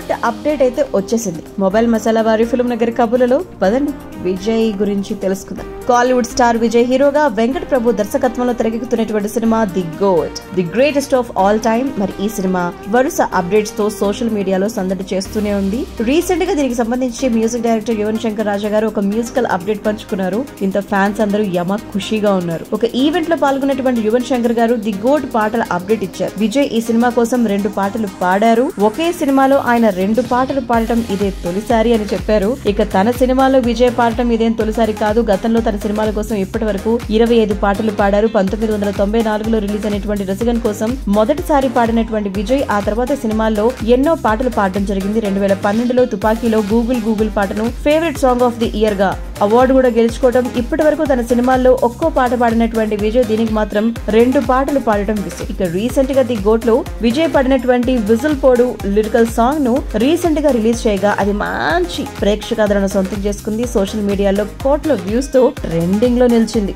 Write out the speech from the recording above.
goat update అయితే వచ్చేసింది mobile masala వారి ఫిల్మ్ నగర్ కబుర్లలో పదండి విజయ్ గురించి తెలుసుకుందాం కాలీవుడ్ స్టార్ విజయ్ హీరోగా వెంకట ప్రభు దర్శకత్వంలో తెరకెక్కుతున్నటువంటి సినిమా the GOAT the greatest of all time మరి ఈ సినిమా వరుస అప్డేట్స్ తో సోషల్ మీడియాలో సందడి చేస్తూనే ఉంది రీసెంట్ గా దీనికి సంబంధించి మ్యూజిక్ డైరెక్టర్ యువన్ శంకర్ రాజా గారు ఒక మ్యూజికల్ అప్డేట్ పంచుకున్నారు ఇంత ఫ్యాన్స్ అందరూ యమ ఖుషీగా ఉన్నారు ఒక ఈవెంట్ లో పాల్గొన్నటువంటి యువన్ శంకర్ గారు ది గోట్ పాటల అప్డేట్ ఇచ్చారు విజయ్ ఈ సినిమా కోసం రెండు పాటలు పాడారు ఒకే సినిమాలో ఆయన రెండు పాటలు పాడటం ఇదే తొలిసారి అని చెప్పారు ఇక తన సినిమాలో విజయ్ పాడటం ఇదేం తొలిసారి కాదు గతంలో తన సినిమాల కోసం ఇప్పటి వరకు ఇరవై ఐదు పాటలు పాడారు పంతొమ్మిది వందల తొంభై నాలుగులో రిలీజ్ అయినటువంటి రసిగన్ కోసం మొదటిసారి పాడినటువంటి విజయ్ ఆ తర్వాత సినిమాల్లో ఎన్నో పాటలు పాడడం జరిగింది రెండు వేల పన్నెండులో తుపాకీలో గూగుల్ గూగుల్ పాటను favourite song of the year గా అవార్డు కూడా గెలుచుకోవడం ఇప్పటి వరకు తన సినిమాల్లో ఒక్కో పాట పాడినటువంటి విజయ్ దీనికి మాత్రం రెండు పాటలు పాడటం విజయ్ ఇక రీసెంట్ గా ది గోట్ లో విజయ్ పాడినటువంటి విజిల్ పోడు లిరికల్ సాంగ్ ను రీసెంట్ గా రిలీజ్ చేయగా అది మంచి ప్రేక్షకాదరణ సొంతం చేసుకుంది సోషల్ మీడియాలో కోట్ల వ్యూస్ తో ట్రెండింగ్ లో నిలిచింది